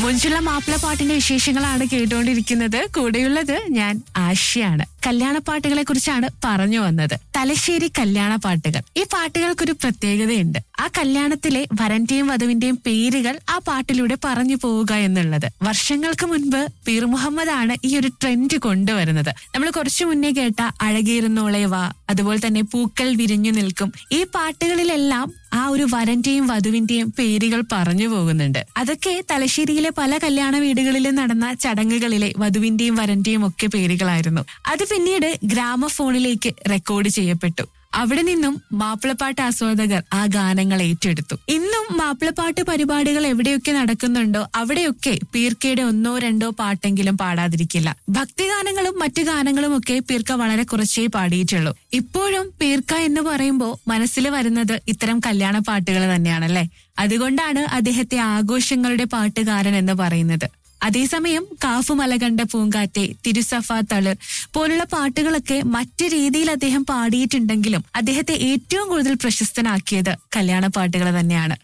മുഞ്ചുള്ള മാപ്പിള പാട്ടിന്റെ വിശേഷങ്ങളാണ് കേട്ടുകൊണ്ടിരിക്കുന്നത് കൂടെയുള്ളത് ഞാൻ ആശയാണ് കല്യാണ പാട്ടുകളെ കുറിച്ചാണ് പറഞ്ഞു വന്നത് തലശ്ശേരി കല്യാണ പാട്ടുകൾ ഈ പാട്ടുകൾക്കൊരു പ്രത്യേകതയുണ്ട് ആ കല്യാണത്തിലെ വരന്റെയും വധുവിന്റെയും പേരുകൾ ആ പാട്ടിലൂടെ പറഞ്ഞു പോവുക എന്നുള്ളത് വർഷങ്ങൾക്ക് മുൻപ് പീർ മുഹമ്മദ് ആണ് ഈ ഒരു ട്രെൻഡ് കൊണ്ടുവരുന്നത് നമ്മൾ കുറച്ചു മുന്നേ കേട്ട അഴകേറുന്നോളെ വാ അതുപോലെ തന്നെ പൂക്കൾ വിരിഞ്ഞു നിൽക്കും ഈ പാട്ടുകളിലെല്ലാം ആ ഒരു വരന്റെയും വധുവിന്റെയും പേരുകൾ പറഞ്ഞു പോകുന്നുണ്ട് അതൊക്കെ തലശ്ശേരിയിലെ പല കല്യാണ വീടുകളിലും നടന്ന ചടങ്ങുകളിലെ വധുവിന്റെയും വരന്റെയും ഒക്കെ പേരുകളായിരുന്നു അത് പിന്നീട് ഗ്രാമഫോണിലേക്ക് റെക്കോർഡ് ചെയ്യപ്പെട്ടു അവിടെ നിന്നും മാപ്പിളപ്പാട്ട് ആസ്വാദകർ ആ ഗാനങ്ങൾ ഏറ്റെടുത്തു ഇന്നും മാപ്പിളപ്പാട്ട് പരിപാടികൾ എവിടെയൊക്കെ നടക്കുന്നുണ്ടോ അവിടെയൊക്കെ പീർക്കയുടെ ഒന്നോ രണ്ടോ പാട്ടെങ്കിലും പാടാതിരിക്കില്ല ഭക്തിഗാനങ്ങളും മറ്റു ഗാനങ്ങളും ഒക്കെ പീർക്ക വളരെ കുറച്ചേ പാടിയിട്ടുള്ളൂ ഇപ്പോഴും പീർക്ക എന്ന് പറയുമ്പോൾ മനസ്സിൽ വരുന്നത് ഇത്തരം കല്യാണ പാട്ടുകൾ തന്നെയാണല്ലേ അതുകൊണ്ടാണ് അദ്ദേഹത്തെ ആഘോഷങ്ങളുടെ പാട്ടുകാരൻ എന്ന് പറയുന്നത് അതേസമയം കാഫു മലകണ്ട പൂങ്കാറ്റെ തിരുസഫ തളിർ പോലുള്ള പാട്ടുകളൊക്കെ മറ്റു രീതിയിൽ അദ്ദേഹം പാടിയിട്ടുണ്ടെങ്കിലും അദ്ദേഹത്തെ ഏറ്റവും കൂടുതൽ പ്രശസ്തനാക്കിയത് കല്യാണ പാട്ടുകൾ തന്നെയാണ്